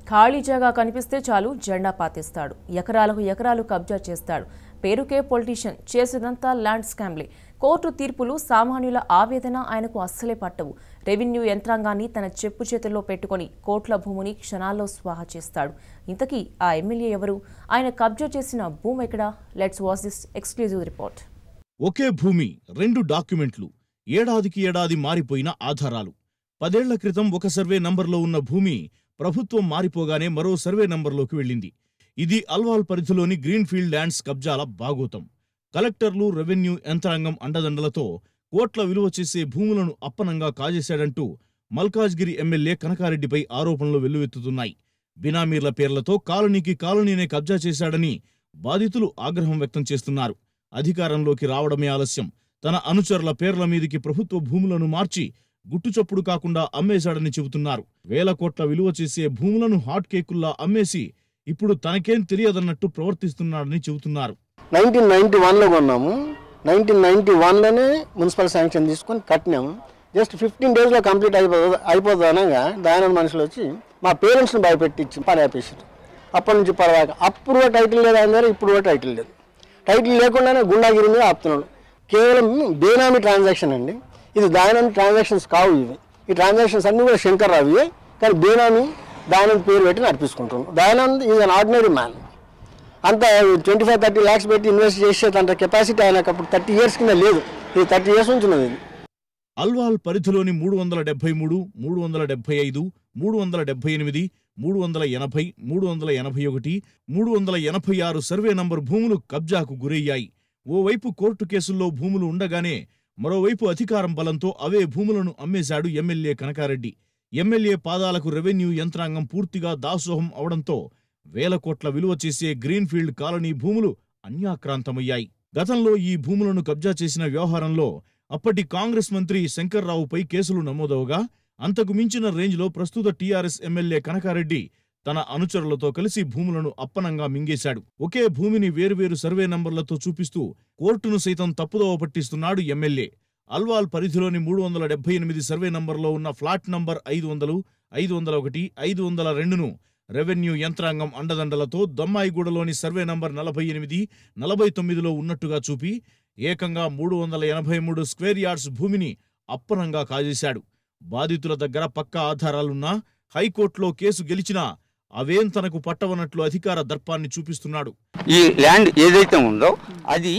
ఖాళీ జాగా కనిపిస్తే చాలు జెండా పాతిస్తాడు ఎకరాలకు ఎకరాలు కబ్జా చేస్తాడు పేరుకే పొలిటీషియన్ చేసేదంతా ల్యాండ్ స్కామ్లే కోర్టు తీర్పులు సామాన్యుల ఆవేదన ఆయనకు అస్సలే పట్టవు రెవెన్యూ యంత్రాంగాన్ని తన చెప్పు చేతుల్లో పెట్టుకొని కోట్ల భూమిని క్షణాల్లో స్వాహా చేస్తాడు ఇంతకీ ఆ ఎమ్మెల్యే ఎవరు ఆయన కబ్జా చేసిన భూమి ఎక్కడా let's watch this exclusive report ఒకే భూమి రెండు డాక్యుమెంట్లు ఏడాదికి ఏడాది మారిపోయిన ఆధారాలు పదేళ్ల క్రితం ఒక సర్వే నంబర్లో ఉన్న భూమి ప్రభుత్వం మారిపోగానే మరో సర్వే నంబర్లోకి వెళ్ళింది ఇది అల్వాల్ పరిధిలోని గ్రీన్ఫీల్డ్ ల్యాండ్స్ కబ్జాల బాగోతం కలెక్టర్లు రెవెన్యూ యంత్రాంగం అండదండలతో కోట్ల విలువ చేసే భూములను అప్పనంగా కాజేశాడంటూ మల్కాజ్గిరి ఎమ్మెల్యే కనకారెడ్డిపై ఆరోపణలు వెల్లువెత్తుతున్నాయి బినామీర్ల పేర్లతో కాలనీకి కాలనీనే కబ్జా చేశాడని బాధితులు ఆగ్రహం వ్యక్తం చేస్తున్నారు అధికారంలోకి రావడమే ఆలస్యం తన అనుచరుల పేర్ల మీదికి ప్రభుత్వ భూములను మార్చి గుట్టుచప్పుడు కాకుండా అమ్మేశాడని చెబుతున్నారు వేల కోట్ల విలువ చేసే భూములను హాట్ కేకుల్లా అమ్మేసి ఇప్పుడు తనకేం తెలియదన్నట్టు ప్రవర్తిస్తున్నాడని చెబుతున్నారు నైన్టీన్ నైన్టీ వన్లో కొన్నాము నైన్టీన్ నైన్టీ వన్లోనే మున్సిపల్ శాంక్షన్ తీసుకొని కట్టినాము జస్ట్ ఫిఫ్టీన్ డేస్లో కంప్లీట్ అయిపోతుంది అయిపోతుంది అనగా దయానంద మనుషులు వచ్చి మా పేరెంట్స్ని భయపెట్టించి పని ఆపేసారు అప్పటి నుంచి పర్వాక అప్పుడు కూడా టైటిల్ లేదు అందరూ ఇప్పుడు కూడా టైటిల్ లేదు టైటిల్ లేకుండానే గుండాగిరి మీద ఆపుతున్నాడు కేవలం బేనామీ ట్రాన్సాక్షన్ అండి ఇది దయానంద్ ట్రాన్సాక్షన్స్ కావు ఇవి ఈ ట్రాన్సాక్షన్స్ అన్నీ కూడా శంకర్ రావియే కానీ బేనామీ దయానంద్ పేరు పెట్టి నడిపించుకుంటున్నాం Dayanand is an ordinary man అంత ట్వంటీ ఫైవ్ థర్టీ ల్యాక్స్ పెట్టి ఇన్వెస్ట్ చేసేంత కెపాసిటీ ఆయనకు అప్పుడు థర్టీ ఇయర్స్ కింద లేదు ఇది థర్టీ ఇయర్స్ నుంచి ఉన్నది ఇది అల్వాల్ పరిధిలోని మూడు వందల డెబ్బై మూడు మూడు వందల డెబ్బై ఐదు మూడు వందల డెబ్బై ఎనిమిది మూడు వందల ఎనభై మూడు వందల ఎనభై ఒకటి మూడు వందల ఎనభై ఆరు సర్వే నంబర్ భూములు కబ్జాకు గురయ్యాయి ఓవైపు కోర్టు కేసుల్లో భూములు ఉండగానే మరోవైపు అధికారం బలంతో అవే భూములను అమ్మేశాడు ఎమ్మెల్యే కనకారెడ్డి ఎమ్మెల్యే పాదాలకు రెవెన్యూ యంత్రాంగం పూర్తిగా దాసోహం అవడంతో వేల కోట్ల విలువ చేసే గ్రీన్ఫీల్డ్ కాలనీ భూములు అన్యాక్రాంతమయ్యాయి గతంలో ఈ భూములను కబ్జా చేసిన వ్యవహారంలో అప్పటి కాంగ్రెస్ మంత్రి శంకర్రావుపై కేసులు నమోదవగా అంతకు మించిన రేంజ్లో ప్రస్తుత టీఆర్ఎస్ ఎమ్మెల్యే కనకారెడ్డి తన అనుచరులతో కలిసి భూములను అప్పనంగా మింగేశాడు ఒకే భూమిని వేరువేరు సర్వే నంబర్లతో చూపిస్తూ కోర్టును సైతం తప్పుదోవ పట్టిస్తున్నాడు ఎమ్మెల్యే అల్వాల్ పరిధిలోని మూడు వందల డెబ్బై ఎనిమిది సర్వే నంబర్లో ఉన్న ఫ్లాట్ నంబర్ ఐదు వందలు ఐదు వందల ఒకటి ఐదు వందల రెండును రెవెన్యూ యంత్రాంగం అండదండలతో దమ్మాయిగూడలోని సర్వే నంబర్ నలభై ఎనిమిది నలభై తొమ్మిదిలో ఉన్నట్టుగా చూపి ఏకంగా మూడు వందల ఎనభై మూడు స్క్వేర్ యార్డ్స్ భూమిని అప్పనంగా కాజేశాడు బాధితుల దగ్గర పక్కా ఆధారాలున్నా హైకోర్టులో కేసు గెలిచినా అవేం తనకు పట్టవనట్లు అధికార దర్పాన్ని చూపిస్తున్నాడు ఈ ల్యాండ్ ఏదైతే ఉందో అది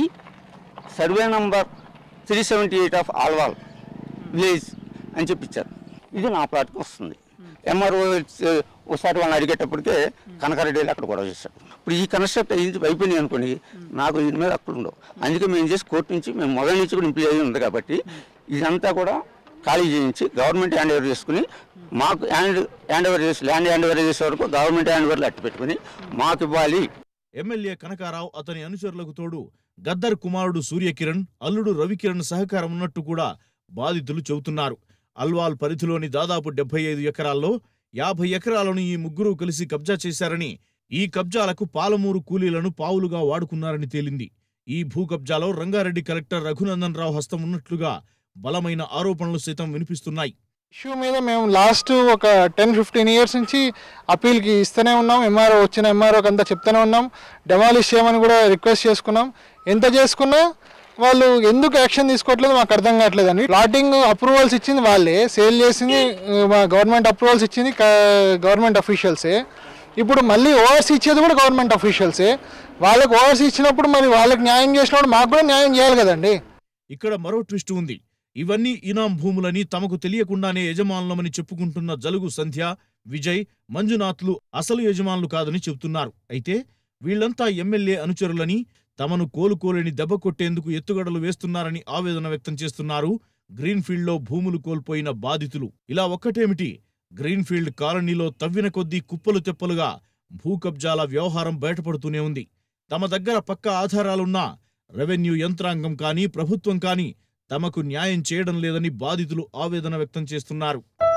survey number three seventy eight of Alwal village అని చెప్పించారు ఇది నా ప్లాట్కి వస్తుంది ఎంఆర్ఓ ఒకసారి వాళ్ళని అడిగేటప్పటికే కనకారెడ్డి వెళ్ళి అక్కడ గొడవ చేశాడు ఇప్పుడు ఈ కన్స్ట్రక్ట్ అయింది అయిపోయినాయి అనుకోండి నాకు దీని మీద హక్కులు ఉండవు అందుకే మేము చేసి కోర్టు నుంచి మేము మొదటి నుంచి కూడా ఇంప్లీ అయ్యి ఉంది కాబట్టి ఇదంతా కూడా ఖాళీ చేయించి గవర్నమెంట్ హ్యాండ్ ఓవర్ చేసుకుని మాకు హ్యాండ్ హ్యాండ్ ఓవర్ చేసి ల్యాండ్ హ్యాండ్ ఓవర్ చేసే వరకు గవర్నమెంట్ హ్యాండ్ ఓవర్లు అట్టి పెట్టుకుని మాకు ఇవ్వాలి ఎమ్మెల్యే కనకారావు అతని అనుచరులకు తోడు గద్దర్ కుమారుడు సూర్యకిరణ్ అల్లుడు రవికిరణ్ సహకారం ఉన్నట్టు కూడా బాధితులు చెబుతున్నారు అల్వాల్ పరిధిలోని దాదాపు డెబ్బై ఐదు ఎకరాల్లో యాభై ఎకరాలను ఈ ముగ్గురు కలిసి కబ్జా చేశారని ఈ కబ్జాలకు పాలమూరు కూలీలను పావులుగా వాడుకున్నారని తేలింది ఈ భూ కబ్జాలో రంగారెడ్డి కలెక్టర్ రఘునందన్ రావు హస్తం ఉన్నట్లుగా బలమైన ఆరోపణలు సైతం వినిపిస్తున్నాయి ఇష్యూ మీద మేము లాస్ట్ ఒక టెన్ ఫిఫ్టీన్ ఇయర్స్ నుంచి అప్పీల్కి ఇస్తూనే ఉన్నాం ఎంఆర్ఓ వచ్చిన ఎంఆర్ఓకి అంతా చెప్తూనే ఉన్నాం డెమాలిష్ చేయమని కూడా రిక్వెస్ట్ చేసుకున్నాం ఎంత చేసుకున్నా వాళ్ళు ఎందుకు యాక్షన్ తీసుకోవట్లేదు మాకు అర్థం కావట్లేదు అండి ప్లాటింగ్ అప్రూవల్స్ ఇచ్చింది వాళ్ళే సేల్ చేసింది ఆ, మా గవర్నమెంట్ అప్రూవల్స్ ఇచ్చింది గవర్నమెంట్ అఫీషియల్సే ఇప్పుడు మళ్ళీ ఓవర్సీ ఇచ్చేది కూడా గవర్నమెంట్ అఫీషియల్సే వాళ్ళకి ఓవర్సీ ఇచ్చినప్పుడు మరి వాళ్ళకి న్యాయం చేసినప్పుడు మాకు కూడా న్యాయం చేయాలి కదండి ఇక్కడ మరో ట్విస్ట్ ఉంది ఇవన్నీ ఇనాం భూములని తమకు తెలియకుండానే యజమానులమని చెప్పుకుంటున్న జలుగు సంధ్య విజయ్ మంజునాథ్లు అసలు యజమానులు కాదని చెబుతున్నారు అయితే వీళ్లంతా ఎమ్మెల్యే అనుచరులని తమను కోలుకోలేని దెబ్బ కొట్టేందుకు ఎత్తుగడలు వేస్తున్నారని ఆవేదన వ్యక్తం చేస్తున్నారు గ్రీన్ఫీల్డ్లో భూములు కోల్పోయిన బాధితులు ఇలా ఒక్కటేమిటి గ్రీన్ఫీల్డ్ కాలనీలో తవ్విన కొద్దీ కుప్పలు తెప్పలుగా భూ కబ్జాల వ్యవహారం బయటపడుతూనే ఉంది తమ దగ్గర పక్క ఆధారాలున్నా రెవెన్యూ యంత్రాంగం కానీ ప్రభుత్వం కానీ తమకు న్యాయం చేయడం లేదని బాధితులు ఆవేదన వ్యక్తం చేస్తున్నారు